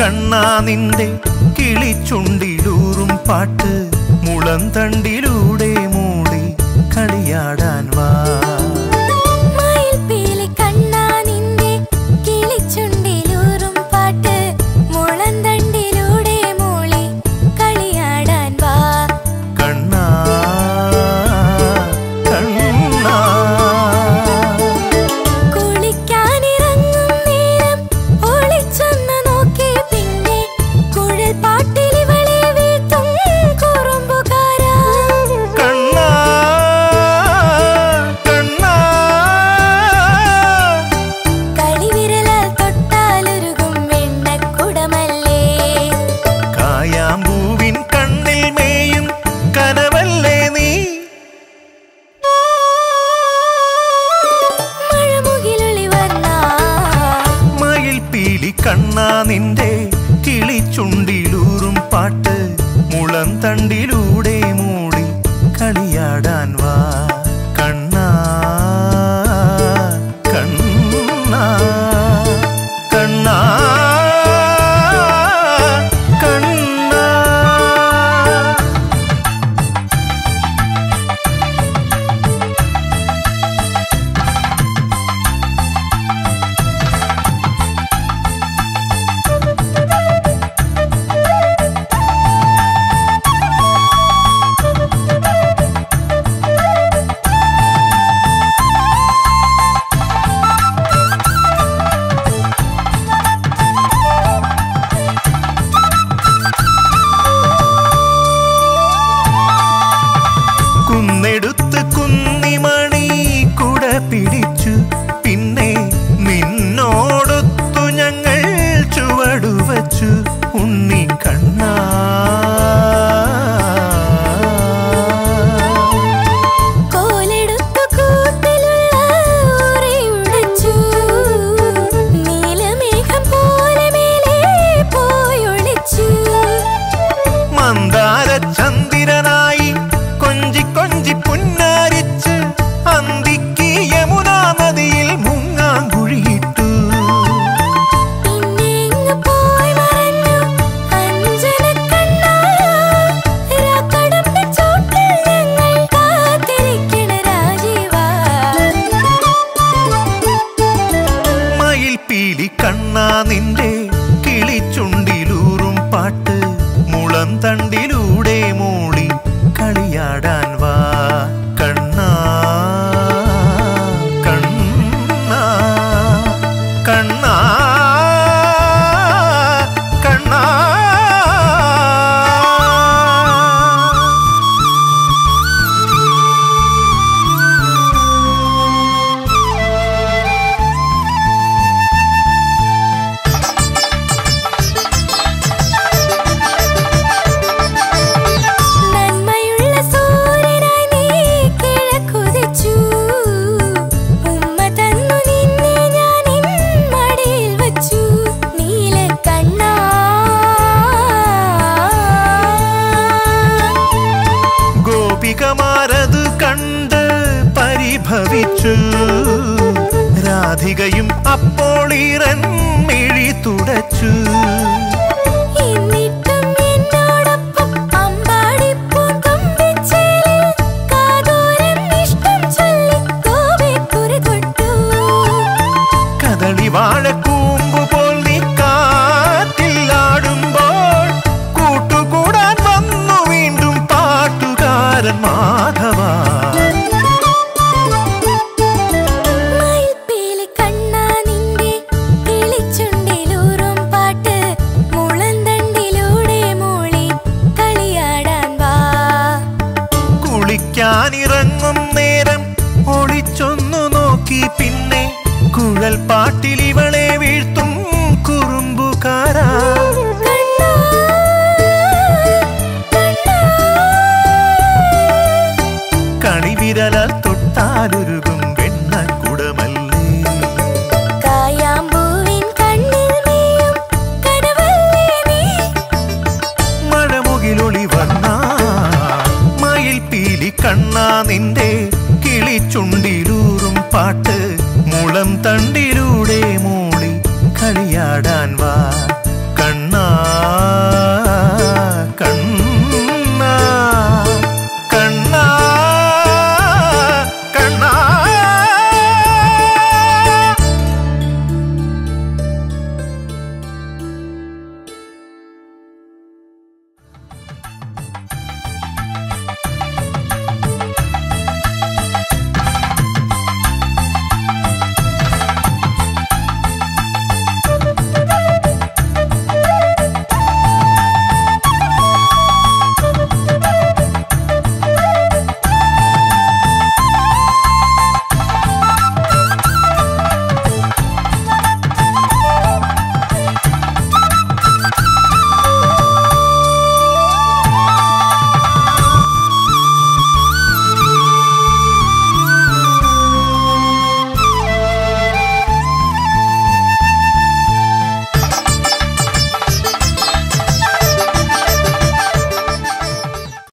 കണ്ണാ നിന്റെ കിളിച്ചുണ്ടിലൂറും പാട്ട് മുളന്തണ്ടിലൂടെ മൂടി കളിയാടാൻ വാ മയിൽപ്പീലി കണ്ണാ നിന്റെ കിളിച്ചുണ്ടിലൂറും പാട്ട് മുളന്തണ്ടിലൂടെ മൂളി കളിയാടാൻ വാ കണ്ണാ കണ്ണാ കുളിക്കാനിറങ്ങും നേരം ഒളിച്ചൊന്ന് നോക്കി പിന്നെ കുഴൽ പാട്ടിലിവളെ വീഴ്ത്തും കുറുമ്പുകാരാ കണ്ണാ കണ്ണാ കളിവിരലാൽ തൊട്ടാലൊരുകും വെണ്ണക്കുടമല്ലേ കായാമ്പൂവിൻ കണ്ണിൽ മേയും കനവല്ലേ നീ മഴമുകിലൊളി വർണ്ണാ മയിൽ പീലി കണ്ണാ നിന്റെ കിളിച്ചുണ്ടിലൂറും പാട്ട് മുളം തണ്ടിലൂടെ മൂടി കളിയാടാൻ വാ കണ്ണാ കണ്ണാ കണ്ണാ കണ്ണാ കുന്നെടുത്ത് കുന്നിമണി കുട പിടിച്ചു പിന്നെ നിന്നോടൊത്തു ഞങ്ങൾ ചുവടുവച്ചു ഉണ്ണി കണ്ണാ കോലെടുത്തു കൂട്ടിലുള്ള ഉറയുടച്ചു നീലമേഘം പോലെ മേലെ പോയൊളിച്ചു മന്ദാര ചന്ദ്രനായി കൊഞ്ചി കൊഞ്ചി പുന്നാരിച്ച് അന്തിക്ക് യമുനാ നദിയിൽ മുങ്ങാങ്കുഴിയിട്ടു പിന്നെ ഇങ്ങ് പോയി മറഞ്ഞു അഞ്ജനക്കണ്ണാ രാക്കടമ്പിൻ ചോട്ടിൽ ഞങ്ങൾ കാത്തിരിക്കണ രാജീവാ മയിൽ പീലി കണ്ണാ നിന്റെ കിളിച്ചുണ്ടിലൂറും പാട്ട് മുളം തണ്ടിലൂടെ മൂളി കളിയാടാൻ വാ കണ്ണാ കണ്ണാ കണ്ണാ കണ്ണാ നന്മയുള്ള സൂര്യനായി നീ കിഴക്കുതിച്ചു ഉമ്മ തന്നു നിന്നെ ഞാൻ ഇൻ മടിയിൽ വച്ചു നീലക്കണ്ണാ ഗോപികമാരത് കണ്ട് പരിഭവിച്ചു രാധികയും അപ്പോൾ ഇറൻ മിഴി തുടച്ചു എന്നിട്ടും എന്നോടൊപ്പം അമ്പാടിപ്പൂങ്കൊമ്പിച്ചേലിൽ കാതോരം ഇഷ്ടം ചൊല്ലി ഗോപിക്കുറി തൊട്ടു കദളി വാഴക്കൂമ്പുപോൽ നീ കാറ്റില്ലാടുമ്പോൾ കൂട്ടുകൂടാൻ വന്നു വീണ്ടും പാട്ടുകാരൻ മാധവ മയിൽപ്പീലി കണ്ണാ നിന്റെ കിളിച്ചുണ്ടിലൂറും പാട്ട് മുളന്തണ്ടിലൂടെ മൂളി കളിയാടാൻ വാ കുളിക്കാനിറങ്ങും നേരം ഒളിച്ചൊന്നു നോക്കി പിന്നെ കുഴൽ പാട്ടിൽ